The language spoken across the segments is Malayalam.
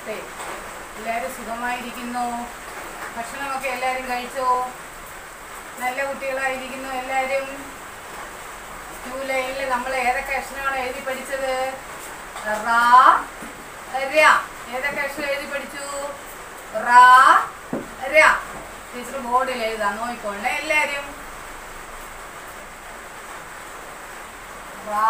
നമസ്തേ എല്ലാവരും സുഖമായിരിക്കുന്നു ഭക്ഷണമൊക്കെ എല്ലാവരും കഴിച്ചോ നല്ല കുട്ടികളായിരിക്കുന്നു എല്ലാവരും ജൂലൈയിൽ നമ്മൾ ഏതൊക്കെ അക്ഷരമാണ് എഴുതി പഠിച്ചത് റാ ര ഏതൊക്കെ അക്ഷരം എഴുതി പഠിച്ചു റാ ര ടീച്ചർ ബോർഡിൽ എഴുതാം നോക്കിക്കോളെ എല്ലാവരും റാ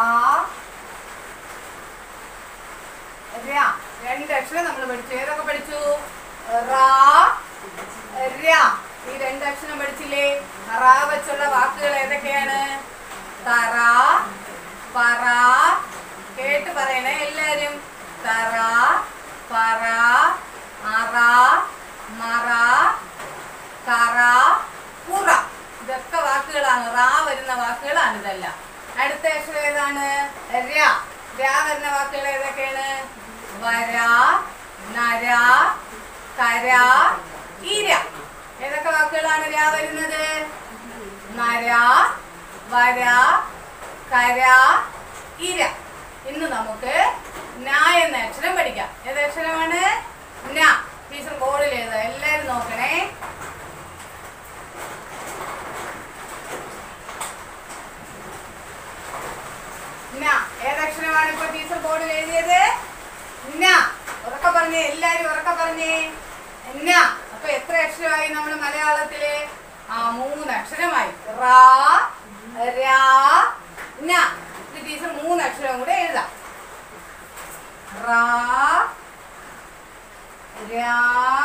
ര രണ്ട് അക്ഷരം നമ്മൾ പഠിച്ചു ഏതൊക്കെ പഠിച്ചു റാ ര ഈ രണ്ട് അക്ഷരം പഠിച്ചില്ലേ റാ വെച്ചുള്ള വാക്കുകൾ ഏതൊക്കെയാണ് തറ പറ കേട്ട് പറയണേ എല്ലാരും തറ പറ അറ മറ കറ പുറ ഇതൊക്കെ വാക്കുകളാണ് റാ വരുന്ന വാക്കുകളാണ് ഇതെല്ലാം അടുത്ത അക്ഷരം ഏതാണ് ര ര വരുന്ന വാക്കുകൾ ഏതൊക്കെയാണ് വര നര കര ഇര ഏതൊക്കെ വാക്കുകളാണ് ര വരുന്നത് നര വര കര ഇര ഇന്ന് നമുക്ക് ന എന്ന അക്ഷരം പഠിക്കാം ഏത് അക്ഷരമാണ് ന ടീച്ചർ ബോർഡിൽ എഴുതാം എല്ലാവരും നോക്കണേ ന ഏതക്ഷരമാണ് ഇപ്പൊ ടീച്ചർ ബോർഡിൽ എഴുതിയത് ന ഉറക്ക പറഞ്ഞേ എല്ലാരും ഉറക്ക പറഞ്ഞേ ന അപ്പൊ എത്ര അക്ഷരമായി നമ്മൾ മലയാളത്തില് ആ മൂന്ന് അക്ഷരമായി റാ രാ ന ഇത് ടീച്ചർ മൂന്ന് അക്ഷരം കൂടെ എഴുതാം റാ രാ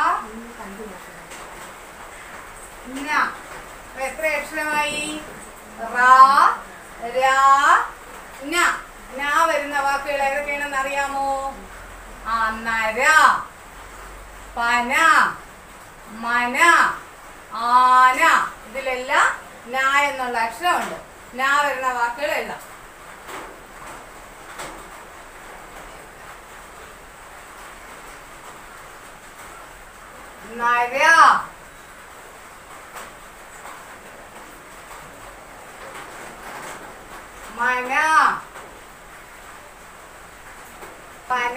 ന അപ്പൊ എത്ര അക്ഷരമായി റാ രാ ന ന വരുന്ന വാക്കുകൾ ഏതൊക്കെയാണെന്ന് അറിയാമോ ആ നര പന മന ആന ഇതിലെല്ലാം ന എന്നുള്ള അക്ഷരമുണ്ട് ന വരുന്ന വാക്കുകൾ എഴുതാം നര മന പന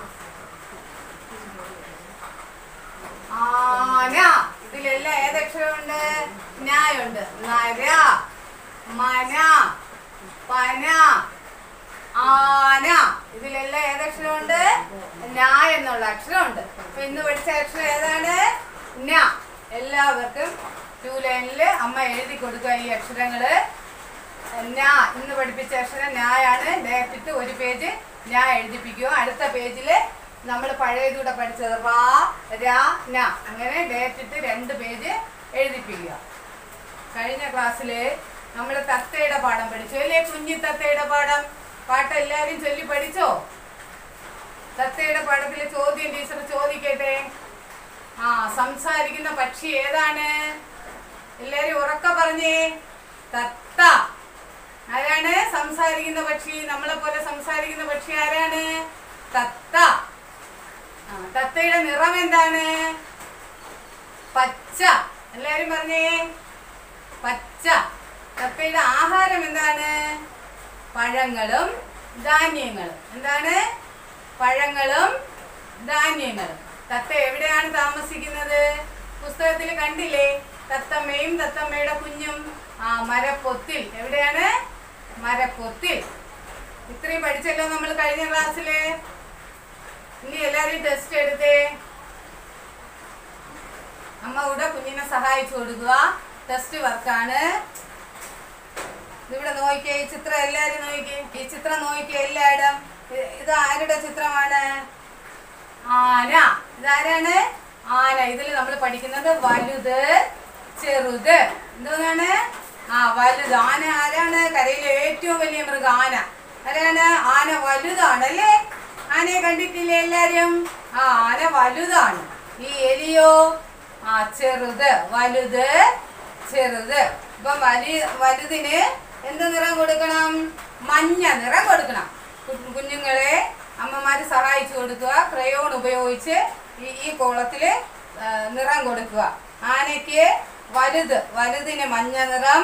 ആന ഇതിലെല്ലാം ഏതക്ഷരമുണ്ട് ഞായുണ്ട് നര മന പന ആന ഇതിലെല്ലാം ഏതക്ഷരമുണ്ട് ഞാ എന്നുള്ള അക്ഷരമുണ്ട് അപ്പൊ ഇന്ന് പഠിച്ച അക്ഷരം ഏതാണ് ന എല്ലാവർക്കും ടൂ ലൈനിൽ അമ്മ എഴുതി കൊടുക്കുക ഈ അക്ഷരങ്ങള് ഞാ ഇന്ന് പഠിപ്പിച്ച അക്ഷരം ഞായാണ് ഡയറക്റ്റ് ഒരു പേജ് ഞാ എഴുതിപ്പിക്കുക അടുത്ത പേജിൽ നമ്മൾ പഴയതൂടെ പഠിച്ചത് റാ രാ ന അങ്ങനെ ഡയറക്റ്റ് രണ്ട് പേജ് എഴുതിപ്പിക്കുക കഴിഞ്ഞ ക്ലാസ്സിൽ നമ്മൾ തത്തയുടെ പാഠം പഠിച്ചു അല്ലേ കുഞ്ഞി തത്തയുടെ പാഠം പാട്ട് എല്ലാവരും ചൊല്ലി പഠിച്ചോ തത്തയുടെ പാഠത്തിലെ ചോദ്യം ടീച്ചർ ചോദിക്കട്ടെ ആ സംസാരിക്കുന്ന പക്ഷി ഏതാണ് എല്ലാരും ഉറക്ക പറഞ്ഞേ തത്ത ആരാണ് സംസാരിക്കുന്ന പക്ഷി നമ്മളെ പോലെ സംസാരിക്കുന്ന പക്ഷി ആരാണ് തത്ത ആ, തത്തയുടെ നിറം എന്താണ് പച്ച എല്ലാരും പറഞ്ഞേ പച്ച തത്തയുടെ ആഹാരം എന്താണ് പഴങ്ങളും ധാന്യങ്ങളും എന്താണ് പഴങ്ങളും ധാന്യങ്ങളും തത്ത എവിടെയാണ് താമസിക്കുന്നത് പുസ്തകത്തിൽ കണ്ടില്ലേ തത്തമ്മയും തത്തമ്മയുടെ കുഞ്ഞും ആ മരപ്പൊത്തിൽ എവിടെയാണ് മരപ്പൊത്തിൽ ഇത്രയും പഠിച്ചല്ലോ നമ്മൾ കഴിഞ്ഞ ക്ലാസ്സില് ഇനി എല്ലാവരും ടെസ്റ്റ് എടുത്തേ അമ്മ കൂടെ കുഞ്ഞിനെ സഹായിച്ചു കൊടുക്കുക ടെസ്റ്റ് വർക്കാണ് ഇവിടെ നോക്കിയേ ഈ ചിത്രം എല്ലാരും നോക്കിയേ ഈ ചിത്രം നോക്കിയേ എല്ലായിടും ഇത് ഇത് ആരുടെ ചിത്രമാണ് ആന ഇതാരാണ് ആന ഇതിൽ നമ്മൾ പഠിക്കുന്നത് വലുത് ചെറുത് എന്തോന്നാണ് ആ വലുത് ആന ആരാണ് കരയിലെ ഏറ്റവും വലിയ മൃഗം ആന ആരാണ് ആന വലുതാണ് അല്ലേ ആനയെ കണ്ടിട്ടില്ലേ എല്ലാരും ആ ആന വലുതാണ് ഈ എലിയോ ആ ചെറുത് വലുത് ചെറുത് ഇപ്പൊ വലി വലുതിന് എന്ത് നിറം കൊടുക്കണം മഞ്ഞ നിറം കൊടുക്കണം കു- കുഞ്ഞുങ്ങളെ അമ്മമാര് സഹായിച്ചു കൊടുക്കുക ക്രയോൺ ഉപയോഗിച്ച് ഈ ഈ കോളത്തില് ആ, നിറം കൊടുക്കുക ആനയ്ക്ക് വലുത് വലുതിന് മഞ്ഞ നിറം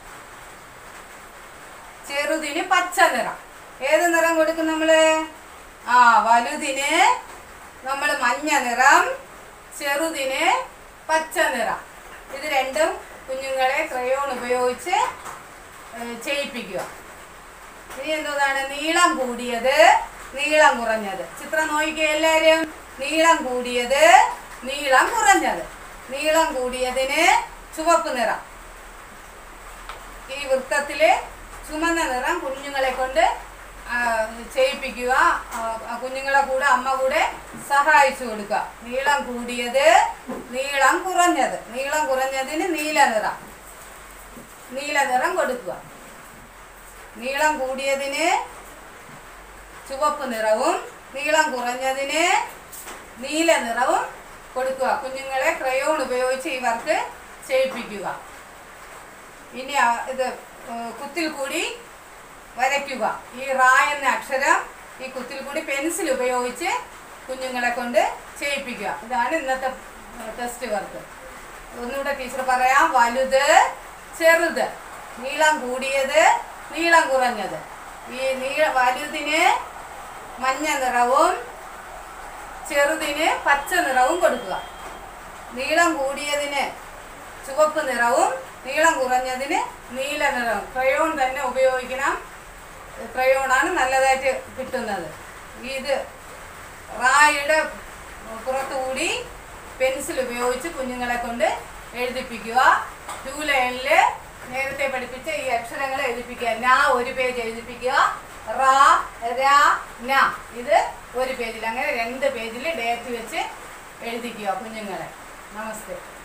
ചെറുതിന് പച്ച നിറം ഏത് നിറം കൊടുക്കും നമ്മള് ആ വലുതിന് നമ്മൾ മഞ്ഞ നിറം ചെറുതിന് പച്ച നിറം ഇത് രണ്ടും കുഞ്ഞുങ്ങളെ ക്രയോൺ ഉപയോഗിച്ച് ഏ, ചെയ്യിപ്പിക്കുക ഇനി എന്താണ് നീളം കൂടിയത് നീളം കുറഞ്ഞത് ചിത്രം നോക്കിക്കേ എല്ലാവരും നീളം കൂടിയത് നീളം കുറഞ്ഞത് നീളം കൂടിയതിന് ചുവപ്പ് നിറം ഈ വൃത്തത്തില് ചുമന്ന നിറം കുഞ്ഞുങ്ങളെ കൊണ്ട് ആ, ചെയ്യിപ്പിക്കുക ആ, ആ കുഞ്ഞുങ്ങളെ കൂടെ അമ്മ കൂടെ സഹായിച്ചു കൊടുക്കുക നീളം കൂടിയത് നീളം കുറഞ്ഞത് നീളം കുറഞ്ഞതിന് നീല നിറം നീല നിറം കൊടുക്കുക നീളം കൂടിയതിന് ചുവപ്പ് നിറവും നീളം കുറഞ്ഞതിന് നീല നിറവും കൊടുക്കുക കുഞ്ഞുങ്ങളെ ക്രയോൺ ഉപയോഗിച്ച് ഈ വർക്ക് ചെയ്യിപ്പിക്കുക ഇനി ആ- ഇത് ഏഹ്, കുത്തിൽ കൂടി വരയ്ക്കുക ഈ റാ എന്ന അക്ഷരം ഈ കുത്തിൽ കൂടി പെൻസിൽ ഉപയോഗിച്ച് കുഞ്ഞുങ്ങളെ കൊണ്ട് ചെയ്യിപ്പിക്കുക ഇതാണ് ഇന്നത്തെ ഏഹ്, ടെസ്റ്റ് വർക്ക് ഒന്നുകൂടെ ടീച്ചർ പറയാം വലുത് ചെറുത് നീളം കൂടിയത് നീളം കുറഞ്ഞത് ഈ നീള വലുതിന് മഞ്ഞ നിറവും ചെറുതിന് പച്ച നിറവും കൊടുക്കുക നീളം കൂടിയതിന് ചുവപ്പ് നിറവും നീളം കുറഞ്ഞതിന് നീല നിറവും ക്രയോൺ തന്നെ ഉപയോഗിക്കണം ക്രയോണാണ് നല്ലതായിട്ട് കിട്ടുന്നത് ഇത് റായുടെ പുറത്തുകൂടി പെൻസിൽ ഉപയോഗിച്ച് കുഞ്ഞുങ്ങളെ കൊണ്ട് എഴുതിപ്പിക്കുക ടൂ ലൈനിൽ നേരത്തെ പഠിപ്പിച്ച ഈ അക്ഷരങ്ങൾ എഴുതിപ്പിക്കുക ന ഒരു പേജ് എഴുതിപ്പിക്കുക റാ രാ ന ഇത് ഒരു പേജിൽ അങ്ങനെ രണ്ട് പേജിൽ ഡേറ്റ് വെച്ച് എഴുതിക്കുക കുഞ്ഞുങ്ങളെ നമസ്തേ